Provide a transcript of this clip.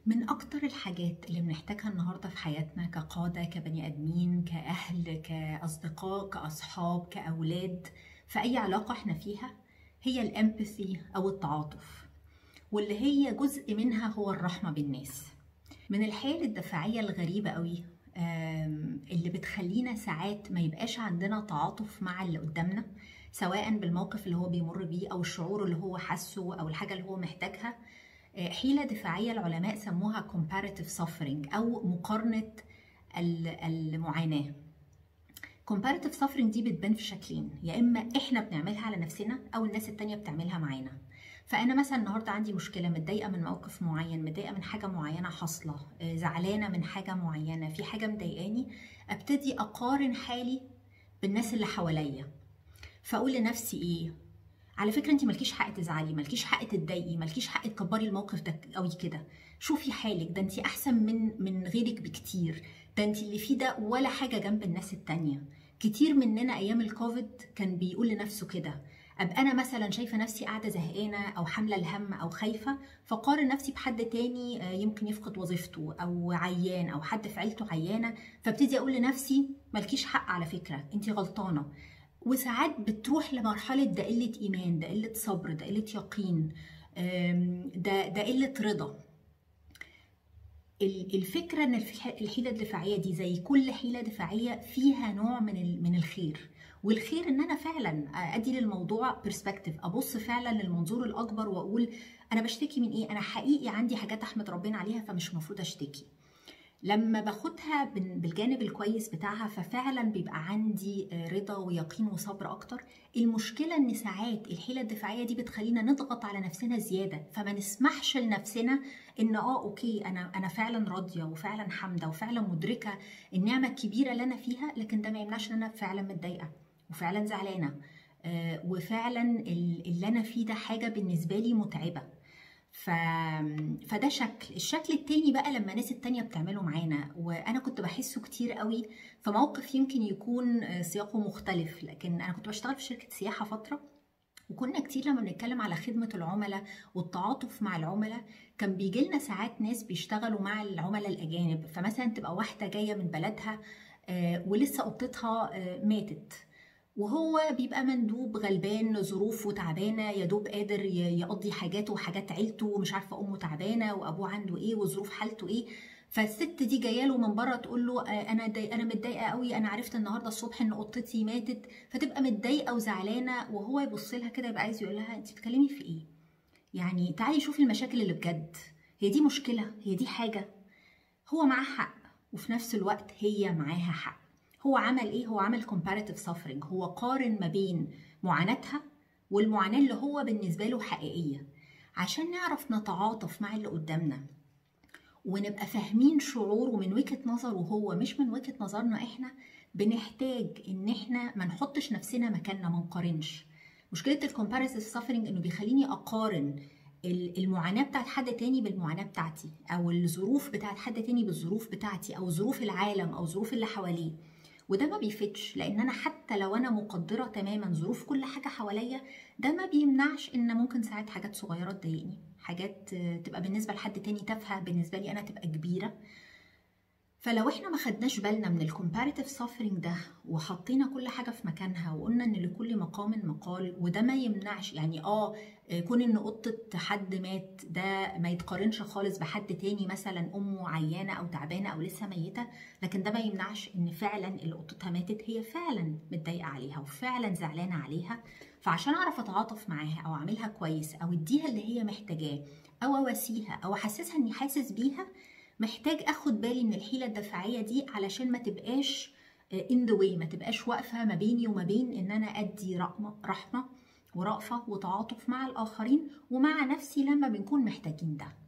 من أكتر الحاجات اللي بنحتاجها النهاردة في حياتنا كقادة كبني آدمين كأهل كأصدقاء كأصحاب كأولاد في أي علاقة احنا فيها هي الامباثي أو التعاطف واللي هي جزء منها هو الرحمة بالناس من الحيل الدفاعية الغريبة قوي اللي بتخلينا ساعات ما يبقاش عندنا تعاطف مع اللي قدامنا سواء بالموقف اللي هو بيمر بيه او الشعور اللي هو حاسه او الحاجه اللي هو محتاجها حيله دفاعيه العلماء سموها comparative suffering او مقارنه المعاناه comparative suffering دي بتبان في شكلين يا اما احنا بنعملها على نفسنا او الناس التانية بتعملها معانا فانا مثلا النهارده عندي مشكله متضايقه من موقف معين متضايقه من حاجه معينه حاصله زعلانه من حاجه معينه في حاجه مضايقاني ابتدي اقارن حالي بالناس اللي حواليا فاقول لنفسي ايه على فكره انت مالكيش حق تزعلي مالكيش حق تتضايقي مالكيش حق تكبري الموقف ده قوي كده شوفي حالك ده انت احسن من من غيرك بكتير ده انت اللي فيه ده ولا حاجه جنب الناس التانية كتير مننا ايام الكوفيد كان بيقول لنفسه كده ابقى انا مثلا شايفه نفسي قاعده زهقانه او حامله الهم او خايفه فقارن نفسي بحد تاني يمكن يفقد وظيفته او عيان او حد في عيلته عيانه فابتدي اقول لنفسي مالكيش حق على فكره انت غلطانه وساعات بتروح لمرحله ده قله ايمان ده قله صبر ده قله يقين ده ده قله رضا الفكره ان الحيله الدفاعيه دي زي كل حيله دفاعيه فيها نوع من من الخير والخير ان انا فعلا ادي للموضوع برسبكتيف ابص فعلا للمنظور الاكبر واقول انا بشتكي من ايه انا حقيقي عندي حاجات احمد ربنا عليها فمش المفروض اشتكي لما باخدها بالجانب الكويس بتاعها ففعلا بيبقى عندي رضا ويقين وصبر اكتر المشكله ان ساعات الحيله الدفاعيه دي بتخلينا نضغط على نفسنا زياده فما نسمحش لنفسنا ان اه اوكي انا انا فعلا راضيه وفعلا حامده وفعلا مدركه النعمه الكبيره اللي انا فيها لكن ده ما يمنعش ان انا فعلا متضايقه وفعلا زعلانه آه وفعلا اللي انا فيه ده حاجه بالنسبه لي متعبه ف... فده شكل الشكل التاني بقى لما الناس التانية بتعمله معانا وانا كنت بحسه كتير قوي في موقف يمكن يكون سياقه مختلف لكن انا كنت بشتغل في شركة سياحة فترة وكنا كتير لما بنتكلم على خدمة العملاء والتعاطف مع العملاء كان بيجي لنا ساعات ناس بيشتغلوا مع العملاء الأجانب فمثلا تبقى واحدة جاية من بلدها ولسه قطتها ماتت وهو بيبقى مندوب غلبان ظروفه تعبانه يا دوب قادر يقضي حاجاته وحاجات عيلته ومش عارفه امه تعبانه وابوه عنده ايه وظروف حالته ايه فالست دي جايه له من بره تقول له انا دي انا متضايقه قوي انا عرفت النهارده الصبح ان قطتي ماتت فتبقى متضايقه وزعلانه وهو يبص لها كده يبقى عايز يقول لها انت بتتكلمي في ايه يعني تعالي شوفي المشاكل اللي بجد هي دي مشكله هي دي حاجه هو معاه حق وفي نفس الوقت هي معاها حق هو عمل ايه هو عمل comparative suffering هو قارن ما بين معاناتها والمعاناه اللي هو بالنسبه له حقيقيه عشان نعرف نتعاطف مع اللي قدامنا ونبقى فاهمين شعوره من وجهه نظره هو مش من وجهه نظرنا احنا بنحتاج ان احنا ما نحطش نفسنا مكاننا ما نقارنش مشكله الكومباريتيف سافرنج انه بيخليني اقارن المعاناه بتاعت حد تاني بالمعاناه بتاعتي او الظروف بتاعت حد تاني بالظروف بتاعتي او ظروف العالم او ظروف اللي حواليه وده ما بيفيدش لان انا حتى لو انا مقدره تماما ظروف كل حاجه حواليا ده ما بيمنعش ان ممكن ساعات حاجات صغيره تضايقني حاجات تبقى بالنسبه لحد تاني تافهه بالنسبه لي انا تبقى كبيره فلو احنا ما خدناش بالنا من الكومباريتيف سافرنج ده وحطينا كل حاجه في مكانها وقلنا ان لكل مقام مقال وده ما يمنعش يعني اه كون ان قطه حد مات ده ما يتقارنش خالص بحد تاني مثلا امه عيانه او تعبانه او لسه ميته لكن ده ما يمنعش ان فعلا اللي قطتها ماتت هي فعلا متضايقه عليها وفعلا زعلانه عليها فعشان اعرف اتعاطف معاها او اعملها كويس او اديها اللي هي محتاجاه او اواسيها او احسسها اني حاسس بيها محتاج اخد بالي من الحيله الدفاعيه دي علشان ما تبقاش ان ذا واي ما تبقاش واقفه ما بيني وما بين ان انا ادي رحمه ورأفه وتعاطف مع الاخرين ومع نفسي لما بنكون محتاجين ده